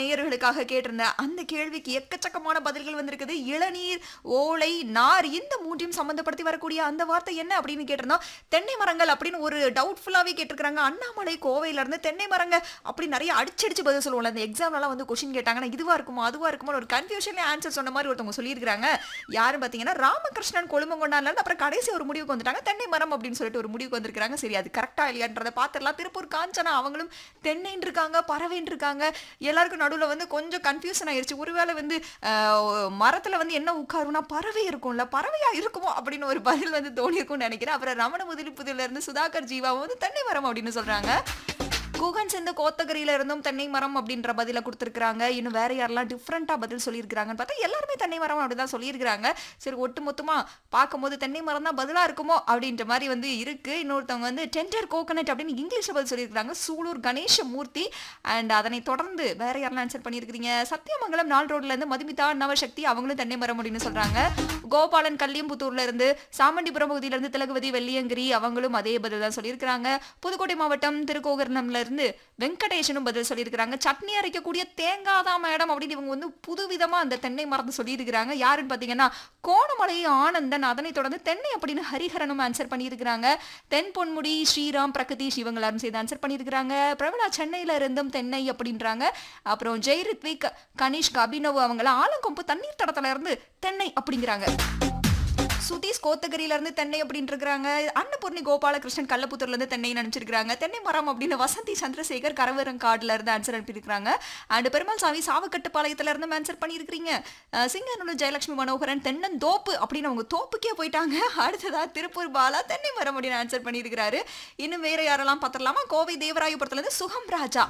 நேயர்களுக்காக கேட்டிருந்த அந்த கேள்விக்கு எக்கச்சக்கமான பதில்கள் வந்திருக்குது இளநீர் ஓலை நார் இந்த மூன்றையும் சம்பந்தப்படுத்தி வரக்கூடிய அந்த வார்த்தை என்ன அப்படின்னு கேட்டிருந்தோம் தென்னை மரங்கள் அப்படின்னு ஒரு டவுட்ஃபுல்லாவே கேட்டிருக்காங்க அண்ணாமலை கோவையில இருந்து தென்னை மரங்க அப்படி நிறைய அடிச்சடிச்சு பதில் சொல்லுவோம்ல அந்த எக்ஸாம்லாம் வந்து கொஸ்டின் கேட்டாங்கன்னா இதுவா இருக்குமோ அதுவா இருக்குமோ ஒரு கன்ஃபியூஷன்ல ஆன்சர் சொன்ன மாதிரி ஒருத்தவங்க சொல்லியிருக்காங்க யாரும் பார்த்தீங்கன்னா ராமகிருஷ்ணன் கொழுமங்கொண்டான்ல இருந்து அப்புறம் கடைசி ஒரு முடிவுக்கு வந்துட்டாங்க தென்னை மரம் அப்படின்னு சொல்லிட்டு ஒரு முடிவுக்கு வந்திருக்காங்க சரி அது கரெக்டா இல்லையான்றதை பார்த்துடலாம் திருப்பூர் காஞ்சனா அவங்களும் தென்னைன்னு இருக்காங்க பறவைன்னு இருக்காங்க எல்லாருக்கும் நடுவில் வந்து கொஞ்சம் கன்ஃபியூஷன் ஆயிருச்சு ஒருவேளை வந்து ஆஹ், மரத்துல வந்து என்ன உட்காரும்னா பறவை இருக்கும்ல பறவையா இருக்குமோ அப்படின்னு ஒரு பதில் வந்து தோணி இருக்கும்னு நினைக்கிறேன் அப்புறம் ரமண முதலிப்புதுல இருந்து சுதாகர் ஜீவாவும் வந்து தென்னை மரம் அப்படின்னு சொல்றாங்க குகன் சேர்ந்து கோத்தகிரியில இருந்தும் தென்னை மரம் அப்படின்ற பதில கொடுத்துருக்காங்க இன்னும் வேற யாரெல்லாம் டிஃப்ரெண்டா பதில் சொல்லியிருக்காங்கன்னு பார்த்தா எல்லாருமே தென்னை மரம் அப்படிதான் சொல்லியிருக்காங்க சரி ஒட்டு மொத்தமா பார்க்கும்போது தென்னை மரம் தான் பதிலா இருக்குமோ அப்படின்ற மாதிரி வந்து இருக்கு இன்னொருத்தவங்க வந்து டெண்டர் கோகனட் அப்படின்னு இங்கிலீஷ்ல பதில் சொல்லியிருக்காங்க சூலூர் கணேச மூர்த்தி அண்ட் அதனை தொடர்ந்து வேற யாரெல்லாம் ஆன்சர் பண்ணியிருக்கிறீங்க சத்தியமங்கலம் நாள் ரோட்ல இருந்து மதுமிதா நவசக்தி அவங்களும் தென்னை மரம் அப்படின்னு சொல்றாங்க கோபாலன் கல்லியம்புத்தூர்ல இருந்து சாமண்டிபுரம் பகுதியில இருந்து திலகவதி வெள்ளியங்கிரி அவங்களும் அதே பதில் தான் சொல்லியிருக்காங்க புதுக்கோட்டை மாவட்டம் திருக்கோகர்ணம்ல இருந்து வெங்கடேஷனும் பதில் சொல்லியிருக்காங்க சட்னி அரைக்கக்கூடிய தேங்காய் தான் மேடம் அப்படின்னு இவங்க வந்து புதுவிதமா அந்த தென்னை மரத்தை சொல்லியிருக்கிறாங்க யாருன்னு பாத்தீங்கன்னா கோணமலை ஆனந்தன் அதனை தொடர்ந்து தென்னை அப்படின்னு ஹரிஹரனும் ஆன்சர் பண்ணியிருக்கிறாங்க தென் பொன்முடி ஸ்ரீராம் பிரகதீஷ் இவங்க எல்லாரும் சேர்ந்து ஆன்சர் பண்ணியிருக்கிறாங்க பிரபலா சென்னையில இருந்தும் தென்னை அப்படின்றாங்க அப்புறம் ஜெய்ரித்விக் கனிஷ்க் அபினவ் அவங்களாம் ஆலங்கொம்பு தண்ணீர் தடத்துல இருந்து தென்னை அப்படிங்கிறாங்க சுதீஷ் கோத்தகிரியில இருந்து தென்னை அப்படின்னு இருக்கிறாங்க அன்னபூர்ணி கோபாலகிருஷ்ணன் கள்ளப்புத்தூர்ல இருந்து தென்னை நினைச்சிருக்காங்க தென்னை மரம் அப்படின்னு வசந்தி சந்திரசேகர் கரவரங்காடுல இருந்து ஆன்சர் அனுப்பியிருக்காங்க அண்ட் பெருமாள் சாமி சாவக்கட்டுப்பாளையத்துல இருந்து ஆன்சர் பண்ணியிருக்கிறீங்க அஹ் சிங்கநல்லூர் ஜெயலட்சுமி மனோகரன் தென்னந்தோப்பு அப்படின்னு அவங்க தோப்புக்கே போயிட்டாங்க அடுத்ததா திருப்பூர் பாலா தென்னை மரம் அப்படின்னு ஆன்சர் பண்ணியிருக்கிறாரு இன்னும் வேற யாரெல்லாம் பார்த்துடலாமா கோவை தேவராயபுரத்துல இருந்து சுகம் ராஜா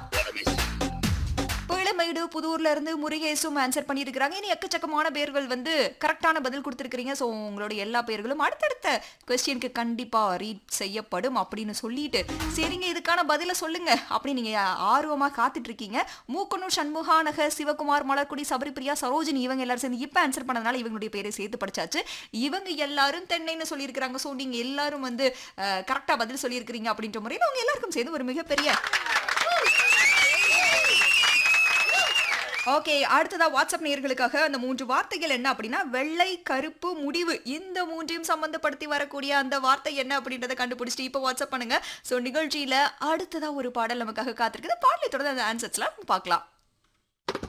பீளமேடு புதூர்ல இருந்து முருகேசும் ஆன்சர் பண்ணியிருக்கிறாங்க இனி எக்கச்சக்கமான பேர்கள் வந்து கரெக்டான பதில் கொடுத்துருக்கீங்க ஸோ உங்களோட எல்லா பேர்களும் அடுத்தடுத்த கொஸ்டினுக்கு கண்டிப்பா ரீட் செய்யப்படும் அப்படின்னு சொல்லிட்டு சரிங்க இதுக்கான பதில சொல்லுங்க அப்படின்னு நீங்க ஆர்வமா காத்துட்டு இருக்கீங்க மூக்கனூர் சண்முகானக சிவகுமார் மலர்குடி சபரிபிரியா சரோஜினி இவங்க எல்லாரும் சேர்ந்து இப்ப ஆன்சர் பண்ணதுனால இவங்களுடைய பேரை சேர்த்து படிச்சாச்சு இவங்க எல்லாரும் தென்னைன்னு சொல்லியிருக்கிறாங்க ஸோ நீங்க எல்லாரும் வந்து கரெக்டா பதில் சொல்லியிருக்கிறீங்க அப்படின்ற முறையில் அவங்க எல்லாருக்கும் சேர்ந்து ஒரு மிகப்பெரிய ஓகே அடுத்ததா வாட்ஸ்அப் நேயர்களுக்காக அந்த மூன்று வார்த்தைகள் என்ன அப்படின்னா வெள்ளை கருப்பு முடிவு இந்த மூன்றையும் சம்பந்தப்படுத்தி வரக்கூடிய அந்த வார்த்தை என்ன அப்படின்றத கண்டுபிடிச்சிட்டு இப்போ வாட்ஸ்அப் பண்ணுங்க ஸோ நிகழ்ச்சியில அடுத்ததா ஒரு பாடல் நமக்காக காத்திருக்குது பாடலை தொடர்ந்து அந்த ஆன்சர்ஸ்லாம் பார்க்கலாம்